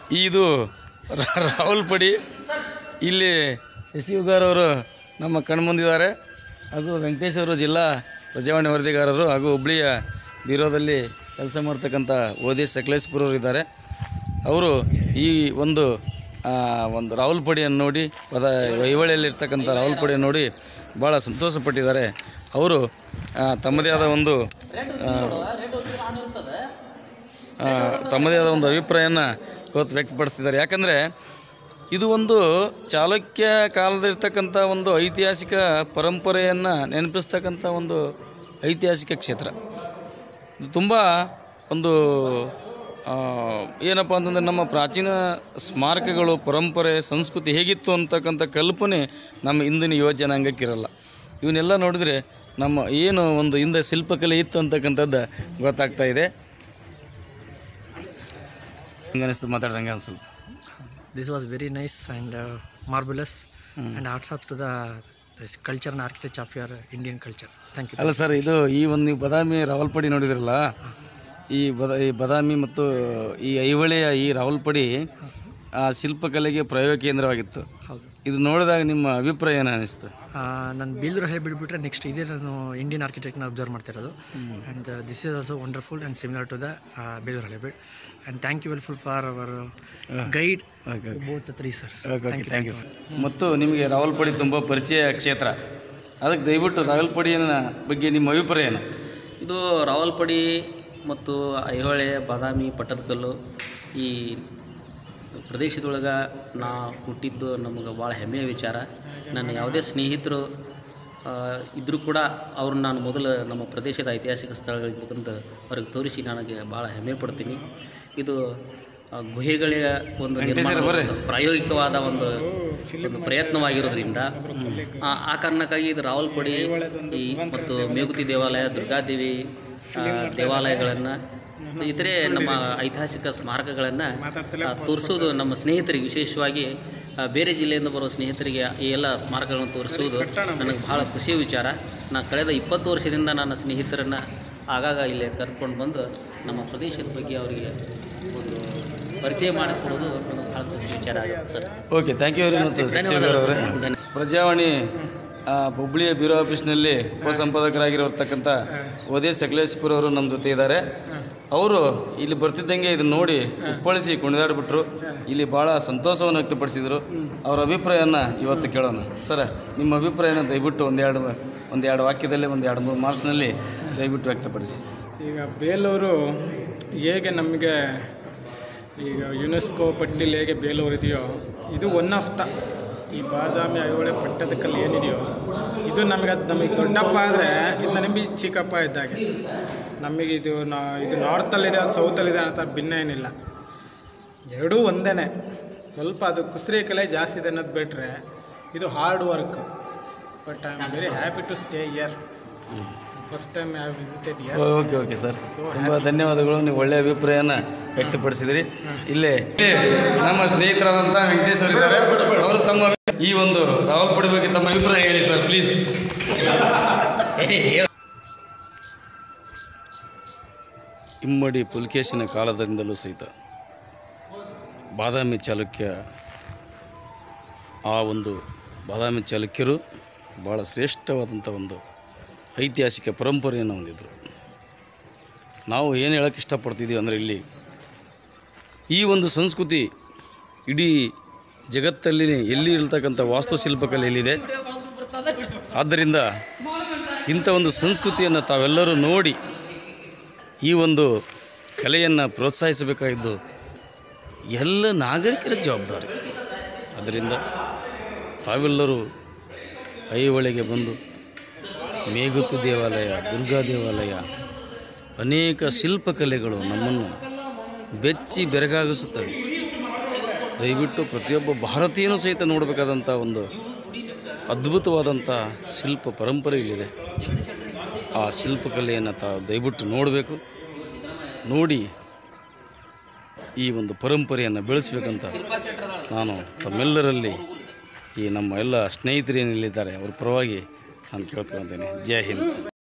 ಇದು ರಾ- ರಾಹುಲ್ ಪಡಿ ಇಲ್ಲಿ ಶಶಿಯುಗಾರ್ ಅವರು ನಮ್ಮ ಕಣ್ಮುಂದಿದ್ದಾರೆ ಹಾಗೂ ವೆಂಕಟೇಶ್ ಅವರು ಜಿಲ್ಲಾ ಪ್ರಜಾವಾಣಿ ವರದಿಗಾರರು ಹಾಗೂ ಹುಬ್ಳಿಯ ಬೀರೋದಲ್ಲಿ ಕೆಲಸ ಮಾಡ್ತಕ್ಕಂಥ ಓದಿ ಸಕಲೇಶ್ಪುರವರು ಇದ್ದಾರೆ ಅವರು ಈ ಒಂದು ಆ, ಒಂದು ರಾಹುಲ್ ಪಡಿಯನ್ನು ನೋಡಿ ಪದ ಐಹೊಳೆಯಲ್ಲಿರ್ತಕ್ಕಂಥ ರಾಹುಲ್ ಪಡಿಯನ್ನು ನೋಡಿ ಭಾಳ ಸಂತೋಷಪಟ್ಟಿದ್ದಾರೆ ಅವರು ಆ, ತಮ್ಮದೇ ಆದ ಒಂದು ಆ, ಆ, ತಮ್ಮದೇ ಆದ ಒಂದು ಅಭಿಪ್ರಾಯನ ಇವತ್ತು ವ್ಯಕ್ತಪಡಿಸ್ತಿದ್ದಾರೆ ಯಾಕಂದರೆ ಇದು ಒಂದು ಚಾಲುಕ್ಯ ಕಾಲದಲ್ಲಿರ್ತಕ್ಕಂಥ ಒಂದು ಐತಿಹಾಸಿಕ ಪರಂಪರೆಯನ್ನು ನೆನಪಿಸ್ತಕ್ಕಂಥ ಒಂದು ಐತಿಹಾಸಿಕ ಕ್ಷೇತ್ರ ಇದು ತುಂಬ ಒಂದು ಆ, ಏನಪ್ಪ ಅಂತಂದರೆ ನಮ್ಮ ಪ್ರಾಚೀನ ಸ್ಮಾರಕಗಳು ಪರಂಪರೆ ಸಂಸ್ಕೃತಿ ಹೇಗಿತ್ತು ಅಂತಕ್ಕಂಥ ಕಲ್ಪನೆ ನಮ್ಮ ಇಂದಿನ ಯುವ ಜನಾಂಗಕ್ಕಿರಲ್ಲ ಇವನ್ನೆಲ್ಲ ನೋಡಿದರೆ ನಮ್ಮ ಏನು ಒಂದು ಹಿಂದೆ ಶಿಲ್ಪಕಲೆ ಇತ್ತು ಅಂತಕ್ಕಂಥದ್ದು ಗೊತ್ತಾಗ್ತಾ ಇದೆ ಹಿಂಗೆ ಅನಿಸ್ತು ಮಾತಾಡ್ದಂಗೆ ಒಂದು ಸ್ವಲ್ಪ This was very nice and uh, marvelous. And hats off to the this culture and architecture of your Indian culture. Thank you. ಅಲ್ಲ ಸರ್ ಇದು ಈ ಒಂದು ನೀವು ಬದಾಮಿ ರಾವಲ್ಪಡಿ ನೋಡಿದ್ರಲ್ಲ ಈ ಬದ ಈ ಬದಾಮಿ ಮತ್ತು ಈ ಐಹೊಳೆಯ ಈ ರಾವಲ್ಪಡಿ ಆ ಶಿಲ್ಪಕಲೆಗೆ ಪ್ರಯೋಗ ಕೇಂದ್ರವಾಗಿತ್ತು ಹೌದು ಇದು ನೋಡಿದಾಗ ನಿಮ್ಮ ಅಭಿಪ್ರಾಯ ಏನು ಅನಿಸ್ತು ನಾನು ಬೇಲೂರು ಹಳೆ ಬಿಟ್ಬಿಟ್ರೆ ನೆಕ್ಸ್ಟ್ ಇದೇ ನಾನು ಇಂಡಿಯನ್ ಆರ್ಕಿಟೆಕ್ಟ್ನ ಅಬ್ಸರ್ವ್ ಮಾಡ್ತಿರೋದು and this is also wonderful and similar to the Belur Halebid and thank you ವೆಲ್ಫುಲ್ for our guide both three sirs thank you sir ಮತ್ತು ನಿಮಗೆ ರಾವಲ್ಪಡಿ ತುಂಬ ಪರಿಚಯ ಕ್ಷೇತ್ರ ಅದಕ್ಕೆ ದಯವಿಟ್ಟು ರಾವಲ್ಪಡಿಯನ್ನ ಬಗ್ಗೆ ನಿಮ್ಮ ಅಭಿಪ್ರಾಯ ಏನು ಇದು ರಾವಲ್ಪಡಿ ಮತ್ತು ಐಹೊಳೆ ಬಾದಾಮಿ ಪಟ್ಟದಕಲ್ಲು ಈ ಪ್ರದೇಶದೊಳಗೆ ನಾ ಹುಟ್ಟಿದ್ದು ನಮಗೆ ಭಾಳ ಹೆಮ್ಮೆಯ ವಿಚಾರ ನನ್ನ ಯಾವುದೇ ಸ್ನೇಹಿತರು ಆ, ಇದ್ದರೂ ಕೂಡ ಅವ್ರನ್ನ ನಾನು ಮೊದಲು ನಮ್ಮ ಪ್ರದೇಶದ ಐತಿಹಾಸಿಕ ಸ್ಥಳಗಳಿಗೆ ಬೇಕಂತ ಅವ್ರಿಗೆ ತೋರಿಸಿ ನನಗೆ ಭಾಳ ಹೆಮ್ಮೆ ಪಡ್ತೀನಿ ಇದು ಆ, ಗುಹೆಗಳ ಒಂದು ನಿರ್ಮಾಣ ಒಂದು ಪ್ರಾಯೋಗಿಕವಾದ ಒಂದು ಒಂದು ಪ್ರಯತ್ನವಾಗಿರೋದ್ರಿಂದ ಆ ಆ ಕಾರಣಕ್ಕಾಗಿ ಇದು ರಾವಲ್ಪಡಿ ಈ ಮತ್ತು ಮೇಗುತಿ ದೇವಾಲಯ ದುರ್ಗಾದೇವಿ ಆ, ದೇವಾಲಯಗಳನ್ನು ಇತರೆ ನಮ್ಮ ಐತಿಹಾಸಿಕ ಸ್ಮಾರಕಗಳನ್ನು ತೋರಿಸೋದು ನಮ್ಮ ಸ್ನೇಹಿತರಿಗೆ ವಿಶೇಷವಾಗಿ ಆ, ಬೇರೆ ಜಿಲ್ಲೆಯಿಂದ ಬರುವ ಸ್ನೇಹಿತರಿಗೆ ಈ ಎಲ್ಲ ಸ್ಮಾರಕಗಳನ್ನು ತೋರಿಸುವುದು ನನಗೆ ಬಹಳ ಖುಷಿಯ ವಿಚಾರ ನಾನು ಕಳೆದ ಇಪ್ಪತ್ತು ವರ್ಷದಿಂದ ನನ್ನ ಸ್ನೇಹಿತರನ್ನು ಆಗಾಗ ಇಲ್ಲಿ ಕರೆದುಕೊಂಡು ಬಂದು ನಮ್ಮ ಪ್ರದೇಶದ ಬಗ್ಗೆ ಅವರಿಗೆ ಒಂದು ಪರಿಚಯ ಮಾಡಿಕೊಡೋದು ನನಗೆ ಬಹಳ ಖುಷಿ ವಿಚಾರ ಆಗುತ್ತೆ sir okay thank you very much ಧನ್ಯವಾದಗಳು ಅವರೇ ಸರ್ ಧನ್ಯ ಪ್ರಜಾವಾಣಿ ಆ, ಹುಬ್ಳಿಯ ಬ್ಯೂರೋ ಆಫೀಸ್ನಲ್ಲಿ ಉಪಸಂಪಾದಕರಾಗಿರತಕ್ಕಂಥ ಓದೇ ಸಕಲೇಶ್ಪುರ ಅವರು ನಮ್ಮ ಜೊತೆ ಇದ್ದಾರೆ ಅವರು ಇಲ್ಲಿ ಬರ್ತಿದ್ದಂಗೆ ಇದನ್ನ ನೋಡಿ ಕುಪ್ಪಳಿಸಿ ಕುಣಿದಾಡ್ಬಿಟ್ರು ಇಲ್ಲಿ ಭಾಳ ಸಂತೋಷವನ್ನು ವ್ಯಕ್ತಪಡಿಸಿದರು ಅವರ ಅಭಿಪ್ರಾಯನ ಇವತ್ತು ಕೇಳೋಣ ಸರ್ ನಿಮ್ಮ ಅಭಿಪ್ರಾಯನ ದಯವಿಟ್ಟು ಒಂದೆರಡು ಒಂದೆರಡು ವಾಕ್ಯದಲ್ಲಿ ಒಂದು ಎರಡು ಮೂರು ಮಾರ್ಕ್ಸ್ನಲ್ಲಿ ದಯವಿಟ್ಟು ವ್ಯಕ್ತಪಡಿಸಿ ಈಗ ಬೇಲೂರು ಹೇಗೆ ನಮಗೆ ಈಗ ಯುನೆಸ್ಕೋ ಪಟ್ಟಿಲಿ ಹೇಗೆ ಬೇಲೂರು ಇದೆಯೋ ಇದು ಒನ್ ಆಫ್ ದ ಈ ಬಾದಾಮಿ ಐಹೊಳೆ ಪಟ್ಟದಕಲ್ಲಿ ಏನಿದೆಯೋ ಇದು ನಮಗೆ ಅದು ನಮಗೆ ದೊಡ್ಡಪ್ಪ ಆದರೆ ಇದು ನಮಗೆ ಚಿಕ್ಕಪ್ಪ ಇದ್ದಾಗೆ ನಮಗೆ ಇದು ನಾ ಇದು ನಾರ್ತಲ್ಲಿದೆ ಅದು ಸೌತಲ್ಲಿದೆ ಅಂತ ಭಿನ್ನ ಏನಿಲ್ಲ ಎರಡೂ ಒಂದೇ ಸ್ವಲ್ಪ ಅದು ಕುಸ್ರಿ ಕಲೆ ಜಾಸ್ತಿ ಇದೆ ಅನ್ನೋದು ಬಿಟ್ಟರೆ ಇದು hard work but I am very happy to stay here first time I have visited here okay okay sir ತುಂಬ ಧನ್ಯವಾದಗಳು ನೀವು ಒಳ್ಳೆಯ ಅಭಿಪ್ರಾಯನ ವ್ಯಕ್ತಪಡಿಸಿದ್ರಿ ಇಲ್ಲೇ ಇಲ್ಲೇ ನಮ್ಮ ಸ್ನೇಹಿತರಾದಂಥ ವೆಂಕಟೇಶ್ ಅವರು ಇದ್ದಾರೆ ಅವರು ತಮ್ಮ ಈ ಒಂದು ರಾವಲ್ಪಡಿ ಬಗ್ಗೆ ತಮ್ಮ ಅಭಿಪ್ರಾಯ ಹೇಳಿ ಸರ್ ಪ್ಲೀಸ್ ಇಮ್ಮಡಿ ಪುಲಕೇಶನ ಕಾಲದಿಂದಲೂ ಸಹಿತ ಬಾದಾಮಿ ಚಾಲುಕ್ಯ ಆ ಒಂದು ಬಾದಾಮಿ ಚಾಲುಕ್ಯರು ಭಾಳ ಶ್ರೇಷ್ಠವಾದಂಥ ಒಂದು ಐತಿಹಾಸಿಕ ಪರಂಪರೆಯನ್ನು ಹೊಂದಿದ್ರು ನಾವು ಏನು ಹೇಳೋಕ್ಕೆ ಇಷ್ಟಪಡ್ತಿದ್ದೀವಿ ಅಂದರೆ ಇಲ್ಲಿ ಈ ಒಂದು ಸಂಸ್ಕೃತಿ ಇಡೀ ಜಗತ್ತಲ್ಲಿ ಎಲ್ಲಿ ಇರ್ತಕ್ಕಂಥ ವಾಸ್ತುಶಿಲ್ಪಕಲೆ ಎಲ್ಲಿದೆ ಆದ್ದರಿಂದ ಇಂಥ ಒಂದು ಸಂಸ್ಕೃತಿಯನ್ನು ತಾವೆಲ್ಲರೂ ನೋಡಿ ಈ ಒಂದು ಕಲೆಯನ್ನು ಪ್ರೋತ್ಸಾಹಿಸಬೇಕಾಗಿದ್ದು ಎಲ್ಲ ನಾಗರಿಕರ ಜವಾಬ್ದಾರಿ ಅದರಿಂದ ತಾವೆಲ್ಲರೂ ಐಹೊಳೆಗೆ ಬಂದು ಮೇಗುತ್ತು ದೇವಾಲಯ ದುರ್ಗಾ ದೇವಾಲಯ ಅನೇಕ ಶಿಲ್ಪಕಲೆಗಳು ನಮ್ಮನ್ನು ಬೆಚ್ಚಿ ಬೆರಗಾಗಿಸುತ್ತವೆ ದಯವಿಟ್ಟು ಪ್ರತಿಯೊಬ್ಬ ಭಾರತೀಯನೂ ಸಹಿತ ನೋಡಬೇಕಾದಂಥ ಒಂದು ಅದ್ಭುತವಾದಂಥ ಶಿಲ್ಪ ಪರಂಪರೆ ಇಲ್ಲಿದೆ ಆ ಶಿಲ್ಪಕಲೆಯನ್ನು ತಾವು ದಯವಿಟ್ಟು ನೋಡಬೇಕು ನೋಡಿ ಈ ಒಂದು ಪರಂಪರೆಯನ್ನು ಬೆಳೆಸಬೇಕಂತ ನಾನು ತಮ್ಮೆಲ್ಲರಲ್ಲಿ ಈ ನಮ್ಮ ಎಲ್ಲ ಸ್ನೇಹಿತರು ಏನಿಲ್ಲಿದ್ದಾರೆ ಅವ್ರ ಪರವಾಗಿ ನಾನು ಕೇಳ್ಕೊಳ್ತೇನೆ ಜೈ ಹಿಂದ್